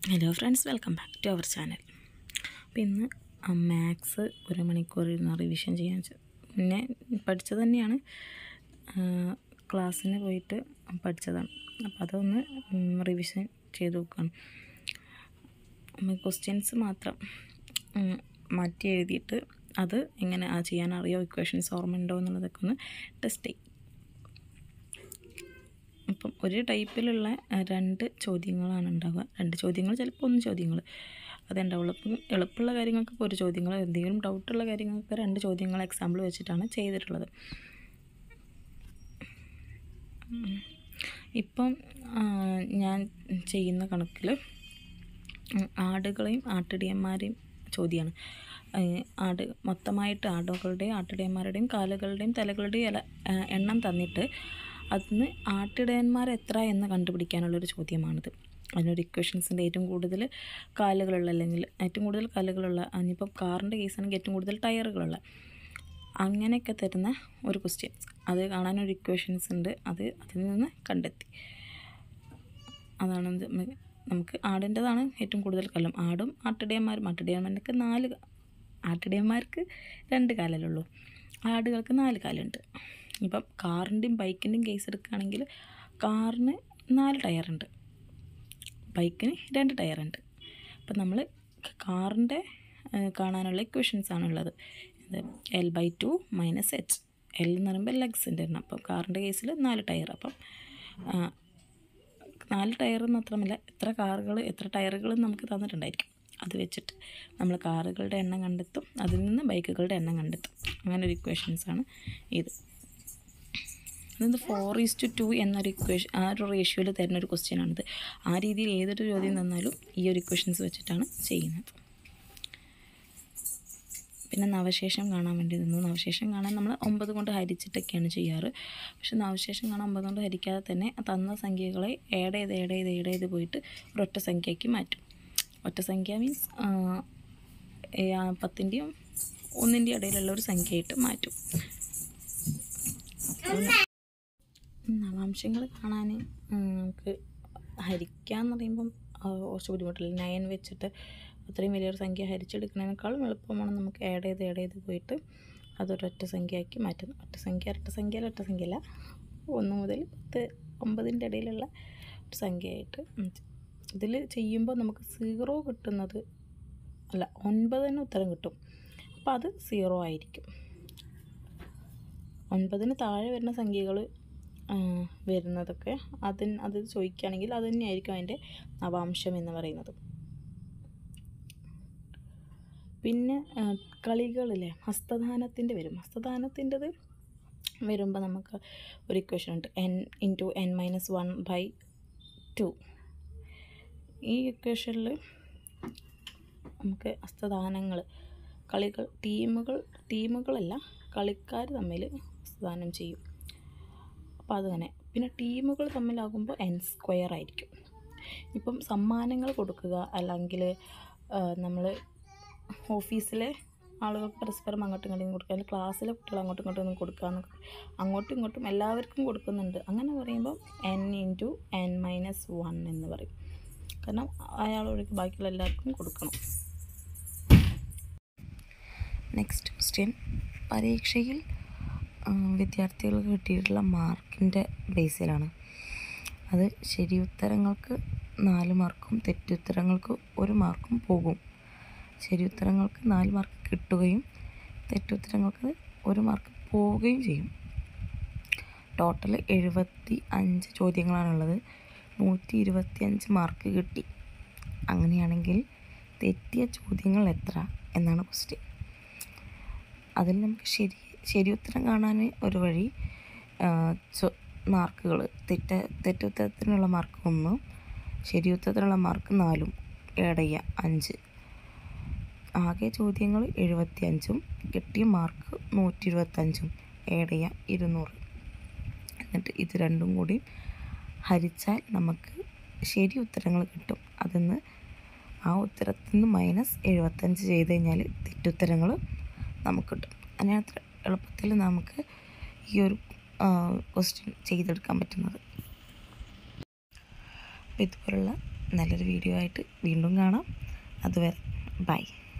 Hello friends welcome back to our channel അപ്പോൾ ഇന്ന് maths ഒരു മണിക്കൂർ ഇരുന്ന് റിവിഷൻ ചെയ്യാൻ വെച്ചു മുന്നേ പഠിച്ചത് തന്നെയാണ് ക്ലാസ്സിന് പോയിട്ട് പഠിച്ചതാണ് അപ്പോൾ അതൊന്ന് റിവിഷൻ ചെയ്ത് നോക്കുകയാണ് ക്വസ്റ്റ്യൻസ് മാത്രം ഉം, മാറ്റി എഴുതിയിട്ട് അത് എങ്ങനെ ആ ചെയ്യാൻ അറിയോ ഇക്വേഷൻസ് ഓർമ്മ ഉണ്ടോ എന്നുള്ളതൊക്കെ ഒന്ന് ടെസ്റ്റ് ചെയ്യും ഇപ്പം ഒരു ടൈപ്പിലുള്ള ആ, രണ്ട് ചോദ്യങ്ങളാണ് ഉണ്ടാവുക രണ്ട് ചോദ്യങ്ങൾ ചിലപ്പോൾ ഒന്ന് ചോദ്യങ്ങൾ അതുണ്ടാവുള്ളൂ അപ്പം എളുപ്പമുള്ള കാര്യങ്ങൾക്കൊക്കെ ഒരു ചോദ്യങ്ങൾ എന്തെങ്കിലും ഡൗട്ടുള്ള കാര്യങ്ങൾക്ക് രണ്ട് ചോദ്യങ്ങൾ എക്സാമ്പിൾ വെച്ചിട്ടാണ് ചെയ്തിട്ടുള്ളത് ഉം. ഇപ്പം ആ, ഞാൻ ചെയ്യുന്ന കണക്കിൽ ആടുകളെയും ആട്ടിടിയന്മാരെയും ചോദ്യമാണ് ആട് മൊത്തമായിട്ട് ആടുകളുടെയും ആട്ടിടയന്മാരുടെയും കാലുകളുടെയും തലകളുടെയും ഇല ആ, എണ്ണം തന്നിട്ട് അതിന് ആട്ടിടയന്മാർ എത്ര എന്ന് കണ്ടുപിടിക്കാനുള്ളൊരു ചോദ്യമാണിത് അതിനൊരു ഇക്വേഷൻസിൻ്റെ ഏറ്റവും കൂടുതൽ കാലുകളുള്ള അല്ലെങ്കിൽ ഏറ്റവും കൂടുതൽ കാലുകളുള്ള ഇനിയിപ്പോൾ കാറിൻ്റെ കേസാണെങ്കിൽ ഏറ്റവും കൂടുതൽ ടയറുകളുള്ള അങ്ങനെയൊക്കെ തരുന്ന ഒരു ക്വസ്റ്റ്യൻ അത് കാണാനൊരു ഇക്വേഷൻസ് ഉണ്ട് അത് അതിൽ നിന്ന് കണ്ടെത്തി അതാണ് ഇത് മ- നമുക്ക് ആടിൻ്റെതാണ് ഏറ്റവും കൂടുതൽ കാലം ആടും ആട്ടിടയന്മാരും ആട്ടിടയന്മാർക്ക് നാല് ക- ആട്ടിടയന്മാർക്ക് രണ്ട് കാലല്ലേ ഉള്ളൂ ആടുകൾക്ക് നാല് കാലുണ്ട് ഇപ്പം കാറിൻ്റെയും ബൈക്കിൻ്റെയും കേസ് എടുക്കുകയാണെങ്കിൽ കാറിന് നാല് ടയറുണ്ട് ബൈക്കിന് രണ്ട് ടയറുണ്ട് അപ്പം നമ്മൾ കാറിൻ്റെ കാണാനുള്ള ഇക്വേഷൻസ് ആണുള്ളത് ഇത് L by two minus H L എന്ന് പറയുമ്പോൾ ലെഗ്സിൻ്റെ എണ്ണം അപ്പം കാറിൻ്റെ കേസിൽ നാല് ടയർ അപ്പം ആ, നാല് ടയർ മാത്രമല്ല എത്ര കാറുകൾ എത്ര ടയറുകൾ നമുക്ക് തന്നിട്ടുണ്ടായിരിക്കും അത് വെച്ചിട്ട് നമ്മൾ കാറുകളുടെ എണ്ണം കണ്ടെത്തും അതിൽ നിന്ന് ബൈക്കുകളുടെ എണ്ണം കണ്ടെത്തും അങ്ങനെ ഒരു ഇക്വേഷൻസ് ആണ് ഇത് ഇത് ഫോർ ഈസ് ടു ടു എന്നൊരു ഇക്വേഷൻ ആ ഒരു റേഷ്യോയിൽ തരുന്ന ഒരു ക്വസ്റ്റ്യൻ ആണിത് ആ രീതിയിൽ ഏതൊരു ചോദ്യം തന്നാലും ഈ ഒരു ഇക്വേഷൻസ് വെച്ചിട്ടാണ് ചെയ്യുന്നത് പിന്നെ നവശേഷം കാണാൻ വേണ്ടി നിന്നു നവശേഷം കാണാൻ നമ്മൾ ഒമ്പത് കൊണ്ട് ഹരിച്ചിട്ടൊക്കെയാണ് ചെയ്യാറ് പക്ഷെ നവശേഷം കാണാൻ ഒമ്പത് കൊണ്ട് ഹരിക്കാതെ തന്നെ തന്ന സംഖ്യകളെ ഏഡ് ചെയ്ത് ഏഡ് ചെയ്ത് ഏഡ് ചെയ്ത് പോയിട്ട് ഒരൊറ്റ സംഖ്യയാക്കി മാറ്റും ഒറ്റ സംഖ്യ മീൻസ് പത്തിൻ്റെയും ഒന്നിൻ്റെയും ഇടയിലുള്ള ഒരു സംഖ്യയായിട്ട് മാറ്റും നവാംശങ്ങൾ കാണാൻ നമുക്ക് ഹരിക്കാന്ന് പറയുമ്പം ആ, കുറച്ച് ബുദ്ധിമുട്ടില്ല നയൻ വെച്ചിട്ട് അത്രയും വലിയൊരു സംഖ്യ ഹരിച്ചെടുക്കുന്നതിനേക്കാളും എളുപ്പമാണ് നമുക്ക് ആഡ് ചെയ്ത് ആഡ് ചെയ്ത് പോയിട്ട് അതൊരൊറ്റ സംഖ്യയാക്കി മാറ്റുന്നു ഒറ്റ സംഖ്യ ഒറ്റ സംഖ്യ ഒറ്റ സംഖ്യ അല്ല ഒന്ന് മുതൽ പത്ത് ഒമ്പതിൻ്റെ ഇടയിലുള്ള ഒരു സംഖ്യയായിട്ട് ഇതിൽ ചെയ്യുമ്പോൾ നമുക്ക് സീറോ കിട്ടുന്നത് അല്ല ഒൻപതിന് ഉത്തരം കിട്ടും അപ്പോൾ അത് സീറോ ആയിരിക്കും ഒൻപതിന് താഴെ വരുന്ന സംഖ്യകൾ വരുന്നതൊക്കെ അതിന് അത് ചോദിക്കുകയാണെങ്കിൽ അത് തന്നെയായിരിക്കും അതിൻ്റെ നവാംശം എന്ന് പറയുന്നത് പിന്നെ കളികളിലെ ഹസ്തദാനത്തിൻ്റെ വരും ഹസ്തദാനത്തിൻ്റെത് വരുമ്പോൾ നമുക്ക് ഒരു ഇക്വേഷൻ ഉണ്ട് n into n minus one by two ഈ ഇക്വേഷനിൽ നമുക്ക് ഹസ്തദാനങ്ങൾ കളികൾ ടീമുകൾ ടീമുകളല്ല കളിക്കാർ തമ്മിൽ ഹസ്തദാനം ചെയ്യും അപ്പോൾ അതങ്ങനെ പിന്നെ ടീമുകൾ തമ്മിലാകുമ്പോൾ എൻ സ്ക്വയർ ആയിരിക്കും ഇപ്പം സമ്മാനങ്ങൾ കൊടുക്കുക അല്ലെങ്കിൽ നമ്മൾ ഓഫീസിലെ ആളുകൾക്ക് പരസ്പരം അങ്ങോട്ടും ഇങ്ങോട്ടും കൊടുക്കുക അല്ലെങ്കിൽ ക്ലാസ്സിലെ കുട്ടികൾ അങ്ങോട്ടും ഇങ്ങോട്ടും ഒന്നും കൊടുക്കുക എന്നൊക്കെ അങ്ങോട്ടും ഇങ്ങോട്ടും എല്ലാവർക്കും കൊടുക്കുന്നുണ്ട് അങ്ങനെ പറയുമ്പോൾ n into n minus one എന്ന് പറയും കാരണം അയാളൊഴികെ ബാക്കിയുള്ള എല്ലാവർക്കും കൊടുക്കണം നെക്സ്റ്റ് ക്വസ്റ്റ്യൻ പരീക്ഷയിൽ ആ, വിദ്യാർത്ഥികൾക്ക് കിട്ടിയിട്ടുള്ള മാർക്കിൻ്റെ ബേസിലാണ് അത് ശരി ഉത്തരങ്ങൾക്ക് നാല് മാർക്കും തെറ്റുത്തരങ്ങൾക്ക് ഒരു മാർക്കും പോകും ശരി ഉത്തരങ്ങൾക്ക് നാല് മാർക്ക് കിട്ടുകയും തെറ്റുത്തരങ്ങൾക്ക് ഒരു മാർക്ക് പോവുകയും ചെയ്യും ടോട്ടൽ എഴുപത്തി അഞ്ച് ചോദ്യങ്ങളാണുള്ളത് നൂറ്റി ഇരുപത്തി അഞ്ച് മാർക്ക് കിട്ടി അങ്ങനെയാണെങ്കിൽ തെറ്റിയ ചോദ്യങ്ങൾ എത്ര എന്നാണ് ക്വസ്റ്റ്യൻ അതിൽ നമുക്ക് ശരി ശരി ഉത്തരം കാണാൻ ഒരു വഴി മാർക്കുകൾ തെറ്റ തെറ്റുത്തരത്തിനുള്ള മാർക്ക് ഒന്നും ശരി ഉത്തരത്തിനുള്ള മാർക്ക് നാലും ഏഡ് ചെയ്യുക അഞ്ച് ആകെ ചോദ്യങ്ങൾ എഴുപത്തി അഞ്ചും കിട്ടിയ മാർക്ക് നൂറ്റി ഇരുപത്തഞ്ചും ഏഡ് ചെയ്യുക ഇരുന്നൂറ് എന്നിട്ട് ഇത് രണ്ടും കൂടി ഹരിച്ചാൽ നമുക്ക് ശരി ഉത്തരങ്ങൾ കിട്ടും അതിന്ന് ആ ഉത്തരത്തിൽ നിന്ന് മൈനസ് എഴുപത്തഞ്ച് ചെയ്ത് കഴിഞ്ഞാൽ തെറ്റുത്തരങ്ങൾ നമുക്ക് കിട്ടും അങ്ങനെ അത്ര എളുപ്പത്തിൽ നമുക്ക് ഈ ഒരു ക്വസ്റ്റ്യൻ ചെയ്തെടുക്കാൻ പറ്റുന്നത് അപ്പോൾ ഇതുപോലുള്ള നല്ലൊരു വീഡിയോ ആയിട്ട് വീണ്ടും കാണാം അതുവരെ ബൈ